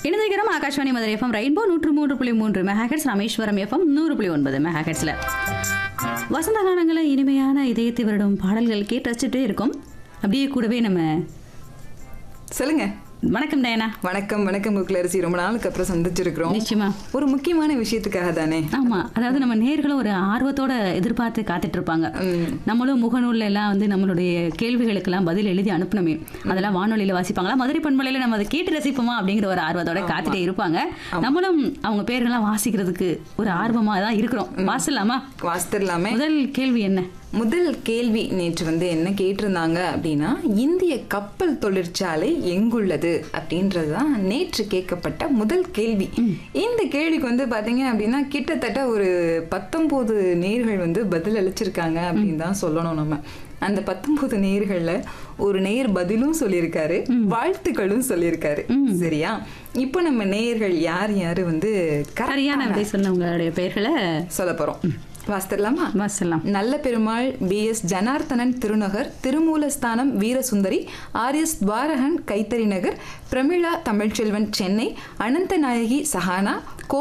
இணைந்திருக்கிறோம் Akashvani Madurai FM rainbow நூற்று மூன்று புள்ளி மூன்று மெகாஹெட்ஸ் ராமேஸ்வரம் எஃப்எம் நூறு புள்ளி ஒன்பது மெகாஹெட்ஸ்ல வசந்த காலங்களில் இனிமையான இதயத்தை வருடும் பாடல்கள் கேட்டு வச்சுட்டே இருக்கும் அப்படியே கூடவே நம்ம சொல்லுங்க வணக்கம் டயனா வணக்கம் வணக்கம் முக்லரசி ரொம்ப நாளுக்கு அப்புறம் சந்திச்சிருக்கிறோம் நிச்சயமா ஒரு முக்கியமான விஷயத்துக்காக தானே ஆமா அதாவது நம்ம நேர்களும் ஒரு ஆர்வத்தோட எதிர்பார்த்து காத்துட்டு இருப்பாங்க நம்மளும் முகநூல்ல எல்லாம் வந்து நம்மளுடைய கேள்விகளுக்கெல்லாம் பதில் எழுதி அனுப்பணுமே அதெல்லாம் வானொலியில வாசிப்பாங்களா மதுரை பண்பலையில நம்ம அதை கேட்டு ரசிப்போமா அப்படிங்கிற ஒரு ஆர்வத்தோட காத்துட்டே இருப்பாங்க நம்மளும் அவங்க பேர்கள்லாம் வாசிக்கிறதுக்கு ஒரு ஆர்வமா தான் இருக்கிறோம் வாசிடலாமா வாசித்திடலாமே முதல் கேள்வி என்ன முதல் கேள்வி நேற்று வந்து என்ன கேட்டிருந்தாங்க அப்படின்னா இந்திய கப்பல் தொழிற்சாலை எங்குள்ளது அப்படின்றது தான் நேற்று கேட்கப்பட்ட முதல் கேள்வி இந்த கேள்விக்கு வந்து பாத்தீங்க அப்படின்னா கிட்டத்தட்ட ஒரு பத்தொன்பது நேர்கள் வந்து பதில் அளிச்சிருக்காங்க அப்படின்னு தான் சொல்லணும் நம்ம அந்த பத்தொன்பது நேர்கள்ல ஒரு நேர் பதிலும் சொல்லியிருக்காரு வாழ்த்துக்களும் சொல்லியிருக்காரு சரியா இப்போ நம்ம நேயர்கள் யார் யாரு வந்து சரியான கரெக்டான விடை சொன்னவங்களுடைய பெயர்களை சொல்ல போறோம் வாசித்திடலாமா வாசிடலாம் நல்ல Perumal P S Janarthanan Thirunagar Thirumoolasthanam Veerasundari R S Dwarakan Kaithari Nagar Pramila Tamilselvan Chennai Ananthanayaki Sahana கோ